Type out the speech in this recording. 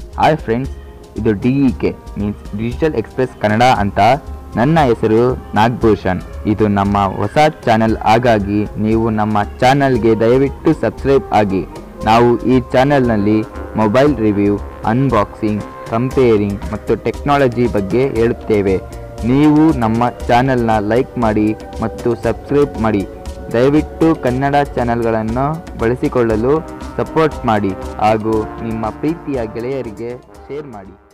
hi friends ಇದು D E K means digital express Kannada ಅಂತ ನನ್ನ ಹೆಸರು ನಾಗಭೂಷಣ್ ಇದು ನಮ್ಮ ಹೊಸ ಚಾನೆಲ್ ಹಾಗಾಗಿ ನೀವು ನಮ್ಮ ಚಾನಲ್ಗೆ ದಯವಿಟ್ಟು ಸಬ್ಸ್ಕ್ರೈಬ್ ಆಗಿ ನಾವು ಈ ಚಾನೆಲ್ನಲ್ಲಿ ಮೊಬೈಲ್ ರಿವ್ಯೂ ಅನ್ಬಾಕ್ಸಿಂಗ್ ಕಂಪೇರಿಂಗ್ ಮತ್ತು ಟೆಕ್ನಾಲಜಿ ಬಗ್ಗೆ ಹೇಳುತ್ತೇವೆ ನೀವು ನಮ್ಮ ಚಾನೆಲ್ನ ಲೈಕ್ ಮಾಡಿ ಮತ್ತು ಸಬ್ಸ್ಕ್ರೈಬ್ ಮಾಡಿ ದಯವಿಟ್ಟು ಕನ್ನಡ ಚಾನೆಲ್ಗಳನ್ನು ಬಳಸಿಕೊಳ್ಳಲು ಸಪೋರ್ಟ್ ಮಾಡಿ ಹಾಗೂ ನಿಮ್ಮ ಪ್ರೀತಿಯ ಗೆಳೆಯರಿಗೆ ಶೇರ್ ಮಾಡಿ